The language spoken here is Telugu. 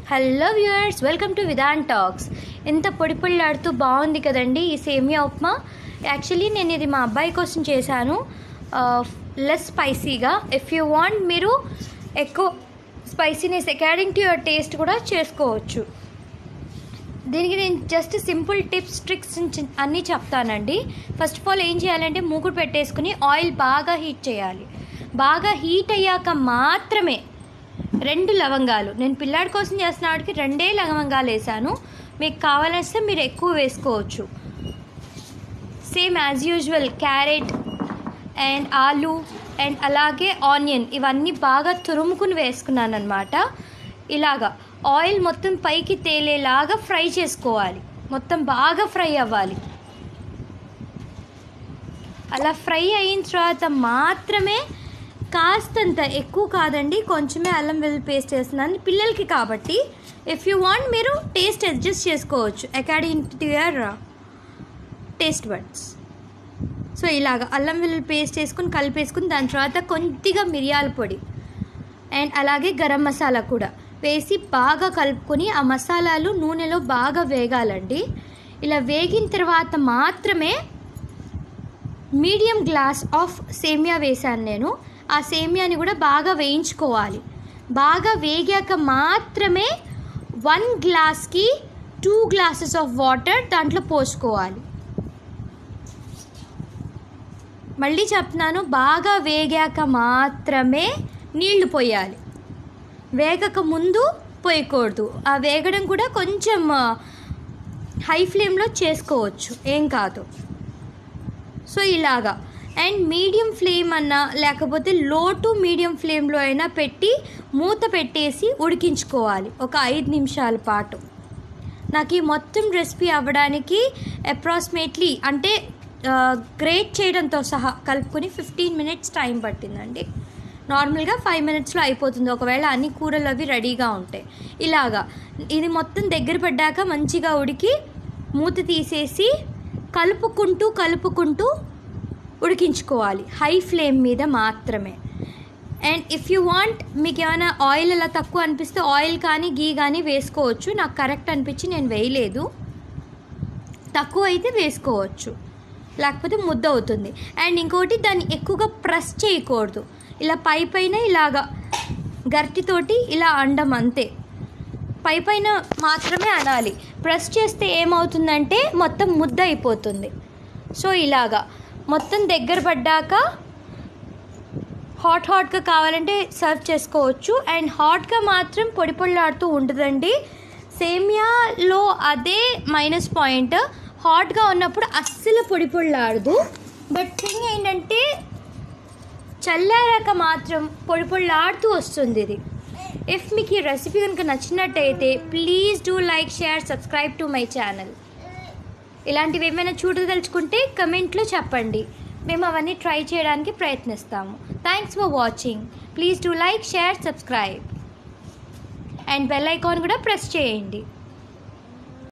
hello viewers welcome to Vidhan Talks ఎంత పొడి పొడిలాడుతూ బాగుంది కదండి ఈ సేమియా ఉప్మా యాక్చువల్లీ నేను ఇది మా అబ్బాయి కోసం చేశాను లెస్ స్పైసీగా ఇఫ్ యూ వాంట్ మీరు ఎక్కువ spiciness according to your taste కూడా చేసుకోవచ్చు దీనికి నేను జస్ట్ సింపుల్ టిప్స్ ట్రిక్స్ అన్నీ చెప్తానండి ఫస్ట్ ఆఫ్ ఆల్ ఏం చేయాలంటే మూకుడు పెట్టేసుకుని ఆయిల్ బాగా హీట్ చేయాలి బాగా హీట్ అయ్యాక మాత్రమే రెండు లవంగాలు నేను పిల్లాడి కోసం చేసిన వాడికి రెండే లవంగాలు వేసాను మీకు కావాలనిస్తే మీరు ఎక్కువ వేసుకోవచ్చు same as usual carrot and ఆలు అండ్ అలాగే ఆనియన్ ఇవన్నీ బాగా తురుముకుని వేసుకున్నాను అనమాట ఇలాగా ఆయిల్ మొత్తం పైకి తేలేలాగా ఫ్రై చేసుకోవాలి మొత్తం బాగా ఫ్రై అవ్వాలి అలా ఫ్రై అయిన తర్వాత మాత్రమే కాస్తంత ఎక్కువ కాదండి కొంచెమే అల్లం వెల్లుల్లి పేస్ట్ వేస్తున్నాను పిల్లలకి కాబట్టి ఇఫ్ యూ వాంట్ మీరు టేస్ట్ అడ్జస్ట్ చేసుకోవచ్చు according to your taste buds so ఇలాగ అల్లం వెల్లుల్లి పేస్ట్ వేసుకుని కలిపేసుకుని దాని తర్వాత కొద్దిగా మిరియాల పొడి అండ్ అలాగే గరం మసాలా కూడా వేసి బాగా కలుపుకొని ఆ మసాలాలు నూనెలో బాగా వేగాలండి ఇలా వేగిన తర్వాత మాత్రమే మీడియం గ్లాస్ ఆఫ్ సేమియా వేశాను నేను ఆ సేమియాని కూడా బాగా వేయించుకోవాలి బాగా వేగాక మాత్రమే వన్ గ్లాస్కి టూ గ్లాసెస్ ఆఫ్ వాటర్ దాంట్లో పోసుకోవాలి మళ్ళీ చెప్తున్నాను బాగా వేగాక మాత్రమే నీళ్లు పోయాలి వేగక ముందు పోయకూడదు ఆ వేగడం కూడా కొంచెం హై ఫ్లేమ్లో చేసుకోవచ్చు ఏం కాదు సో ఇలాగా అండ్ మీడియం ఫ్లేమ్ అన్నా లేకపోతే లో టు మీడియం ఫ్లేమ్లో అయినా పెట్టి మూత పెట్టేసి ఉడికించుకోవాలి ఒక ఐదు నిమిషాల పాటు నాకు ఈ మొత్తం రెసిపీ అవ్వడానికి అప్రాక్సిమేట్లీ అంటే గ్రేట్ చేయడంతో సహా కలుపుకొని ఫిఫ్టీన్ మినిట్స్ టైం పట్టిందండి నార్మల్గా ఫైవ్ మినిట్స్లో అయిపోతుంది ఒకవేళ అన్ని కూరలు అవి రెడీగా ఉంటాయి ఇలాగా ఇది మొత్తం దగ్గర పడ్డాక మంచిగా ఉడికి మూత తీసేసి కలుపుకుంటూ కలుపుకుంటూ ఉడికించుకోవాలి హై ఫ్లేమ్ మీద మాత్రమే అండ్ ఇఫ్ యూ వాంట్ మీకు ఏమైనా ఆయిల్ అలా తక్కువ అనిపిస్తే ఆయిల్ కానీ గీ కానీ వేసుకోవచ్చు నాకు కరెక్ట్ అనిపించి నేను వేయలేదు తక్కువ అయితే వేసుకోవచ్చు లేకపోతే ముద్ద అవుతుంది అండ్ ఇంకోటి దాన్ని ఎక్కువగా ప్రెస్ చేయకూడదు ఇలా పై పైన ఇలాగా గరిటితోటి ఇలా అండం అంతే పై పైన మాత్రమే అనాలి ప్రెస్ చేస్తే ఏమవుతుందంటే మొత్తం ముద్ద అయిపోతుంది సో ఇలాగా మొత్తం దగ్గర పడ్డాక హాట్ హాట్గా కావాలంటే సర్వ్ చేసుకోవచ్చు అండ్ హాట్గా మాత్రం పొడి పొడిలాడుతూ ఉంటుందండి సేమియాలో అదే మైనస్ పాయింట్ హాట్గా ఉన్నప్పుడు అస్సలు పొడి పొడిలాడదు బట్ థింగ్ ఏంటంటే చల్లారాక మాత్రం పొడి పొడిలాడుతూ వస్తుంది ఇది ఇఫ్ మీకు ఈ రెసిపీ కనుక నచ్చినట్టయితే please do like share subscribe to my channel ఇలాంటివి ఏమైనా చూడదలుచుకుంటే కమెంట్లో చెప్పండి మేము అవన్నీ ట్రై చేయడానికి ప్రయత్నిస్తాము thanks for watching please do like share subscribe and bell icon కూడా ప్రెస్ చేయండి